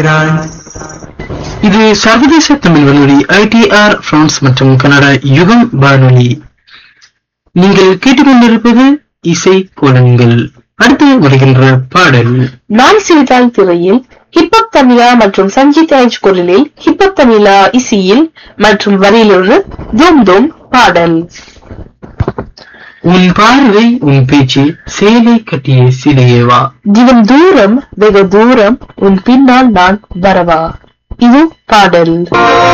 இது சர்வதேச தமிழ் வானொலி ஐடிஆர் பிரான்ஸ் மற்றும் கனடா யுகம் வானொலி நீங்கள் கேட்டுக்கொண்டிருப்பது இசை கோலங்கள் அடுத்து வருகின்ற பாடல் நான் சிரித்தால் திரையில் ஹிப்பப் தமிழா மற்றும் சஞ்சித் ராஜ் குரலில் ஹிப்பப் தமிழா இசையில் மற்றும் வரியிலிருந்து தூம் தூம் பாடல் உன் பார்வை உன் பேச்சு சேலை கட்டிய சிலையேவா தினம் தூரம் வெகு தூரம் உன் பின்னால் நான் வரவா இது பாடல்